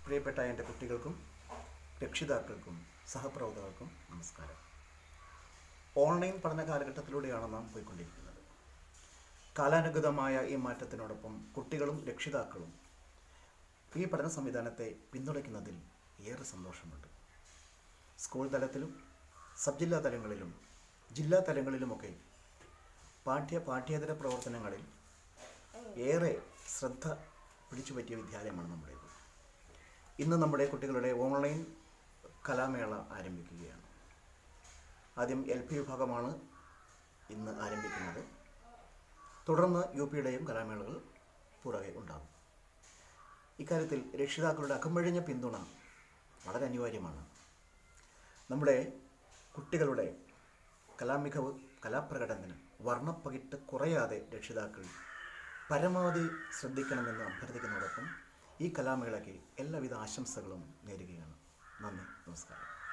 പ്രിയപ്പെട്ട എൻ്റെ കുട്ടികൾക്കും രക്ഷിതാക്കൾക്കും സഹപ്രവർത്തകർക്കും നമസ്കാരം ഓൺലൈൻ പഠന കാലഘട്ടത്തിലൂടെയാണ് നാം പോയിക്കൊണ്ടിരിക്കുന്നത് കാലാനുഗതമായ ഈ മാറ്റത്തിനോടൊപ്പം കുട്ടികളും രക്ഷിതാക്കളും ഈ പഠന സംവിധാനത്തെ പിന്തുണയ്ക്കുന്നതിൽ ഏറെ സന്തോഷമുണ്ട് സ്കൂൾ തലത്തിലും സബ് ജില്ലാ തലങ്ങളിലും ജില്ലാ തലങ്ങളിലുമൊക്കെ പാഠ്യ പാഠ്യേതര പ്രവർത്തനങ്ങളിൽ ഏറെ ശ്രദ്ധ പിടിച്ചുപറ്റിയ വിദ്യാലയമാണ് നമ്മുടേത് ഇന്ന് നമ്മുടെ കുട്ടികളുടെ ഓൺലൈൻ കലാമേള ആരംഭിക്കുകയാണ് ആദ്യം എൽ പി വിഭാഗമാണ് ഇന്ന് ആരംഭിക്കുന്നത് തുടർന്ന് യു പിയുടെയും കലാമേളകൾ പുറകെ ഉണ്ടാകും ഇക്കാര്യത്തിൽ രക്ഷിതാക്കളുടെ അകമ്പഴിഞ്ഞ പിന്തുണ വളരെ അനിവാര്യമാണ് നമ്മുടെ കുട്ടികളുടെ കലാമികവ് കലാപ്രകടനത്തിന് വർണ്ണപ്പകിട്ട് കുറയാതെ രക്ഷിതാക്കൾ പരമാവധി ശ്രദ്ധിക്കണമെന്ന് അഭ്യർത്ഥിക്കുന്നതോടൊപ്പം ഈ കലാമേളയ്ക്ക് എല്ലാവിധ ആശംസകളും നേരുകയാണ് നന്ദി നമസ്കാരം